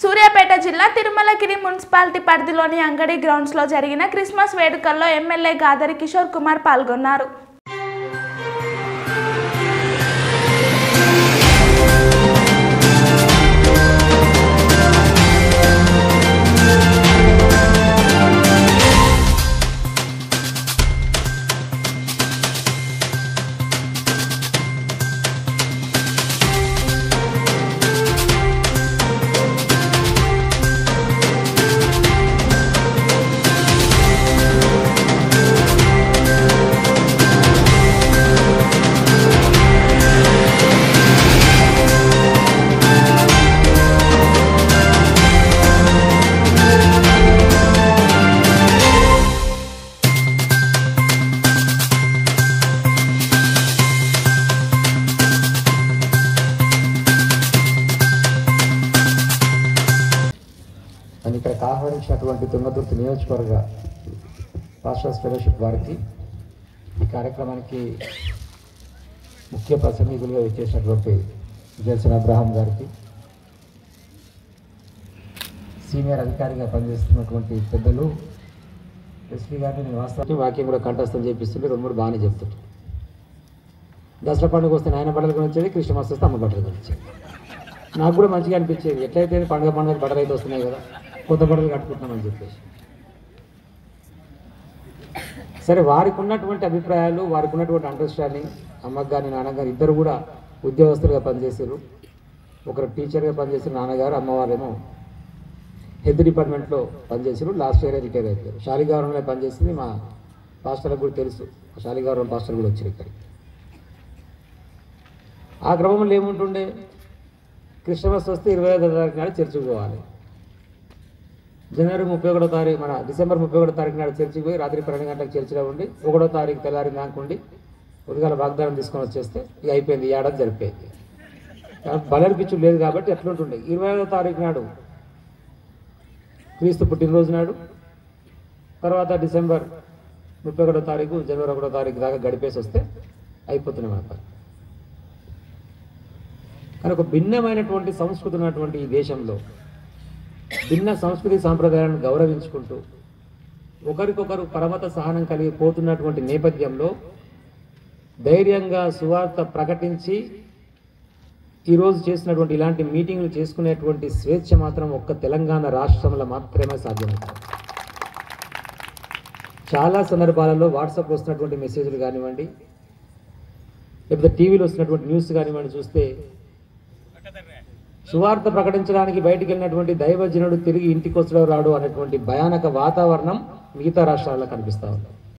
సూర్యాపేట జిల్లా తిరుమలగిరి మున్సిపాలిటీ పరిధిలోని అంగడి గ్రౌండ్స్లో జరిగిన క్రిస్మస్ వేడుకల్లో ఎమ్మెల్యే గాదరి కిషోర్ కుమార్ పాల్గొన్నారు అని ఇక్కడికి ఆహ్వానించినటువంటి తుంగతుర్తి నియోజకవర్గ పాస్టర్స్ ఫెలోషిప్ వారికి ఈ కార్యక్రమానికి ముఖ్య ప్రసంగికులుగా ఇచ్చేసినటువంటి జల్సన్ అబ్రహాం గారికి సీనియర్ అధికారిగా పనిచేస్తున్నటువంటి పెద్దలు ఎస్పీ గారిని నేను వాస్తవానికి వాక్యం కూడా కంఠస్థం చేపిస్తుంటే రెండు మూడు బాగానే చెప్తుంటారు దసరా పండుగ వస్తే నాయన బట్టలు కొని వచ్చేది క్రిస్టమస్ వస్తే అమ్మ బట్టలు కొని వచ్చేది నాకు కూడా మంచిగా అనిపించేది ఎట్లయితే పండుగ పండుగ బట్టలు అయితే వస్తున్నాయి కదా కొత్త బట్టలు కట్టుకుంటున్నామని చెప్పేసి సరే వారికి ఉన్నటువంటి అభిప్రాయాలు వారికి ఉన్నటువంటి అండర్స్టాండింగ్ అమ్మకి కానీ నాన్నగారు ఇద్దరు కూడా ఉద్యోగస్తులుగా పనిచేసారు ఒకరు టీచర్గా పనిచేసిన నాన్నగారు అమ్మవారేమో హెల్త్ డిపార్ట్మెంట్లో పనిచేసారు లాస్ట్ ఇయర్ రిటైర్ అయిపోయారు శాలిగౌరంలో పనిచేసింది మా పాస్టర్లకు కూడా తెలుసు శాలిగౌరం పాస్టర్ కూడా వచ్చారు ఇక్కడికి ఆ క్రమంలో ఏముంటుండే క్రిస్టమస్ వస్తే ఇరవై ఐదో తారీఖు నాడు చర్చికి పోవాలి జనవరి ముప్పై ఒకటో తారీఖు మన డిసెంబర్ ముప్పై ఒకటో తారీఖు నాడు చర్చికి పోయి రాత్రి పన్నెండు గంటలకు చర్చిలో ఉండి ఒకటో తారీఖు తెల్లారి దాకుండి ఉదయాల వాగ్దానం తీసుకొని వచ్చేస్తే ఇక అయిపోయింది ఈ ఏడాది జరిపోయింది బలర్పించు లేదు కాబట్టి ఎట్లుంటుండే ఇరవై ఐదో తారీఖు నాడు క్రీస్తు పుట్టినరోజు నాడు తర్వాత డిసెంబర్ ముప్పై ఒకటో తారీఖు జనవరి ఒకటో తారీఖు దాకా గడిపేసి వస్తే అయిపోతున్నాయి మన పని కానీ ఒక భిన్నమైనటువంటి సంస్కృతి ఉన్నటువంటి ఈ దేశంలో భిన్న సంస్కృతి సాంప్రదాయాలను గౌరవించుకుంటూ ఒకరికొకరు పరమత సహనం కలిగి పోతున్నటువంటి నేపథ్యంలో ధైర్యంగా సువార్త ప్రకటించి ఈరోజు చేసినటువంటి ఇలాంటి మీటింగ్లు చేసుకునేటువంటి స్వేచ్ఛ మాత్రం ఒక్క తెలంగాణ రాష్ట్రంలో మాత్రమే సాధ్యమవుతుంది చాలా సందర్భాలలో వాట్సాప్ వస్తున్నటువంటి మెసేజ్లు కానివ్వండి లేకపోతే టీవీలో వస్తున్నటువంటి న్యూస్ కానివ్వండి చూస్తే సువార్త ప్రకటించడానికి బయటికి వెళ్ళినటువంటి దైవజనుడు తిరిగి ఇంటికి వస్తాడో రాడు అనేటువంటి భయానక వాతావరణం మిగతా రాష్ట్రాల్లో కనిపిస్తూ ఉంది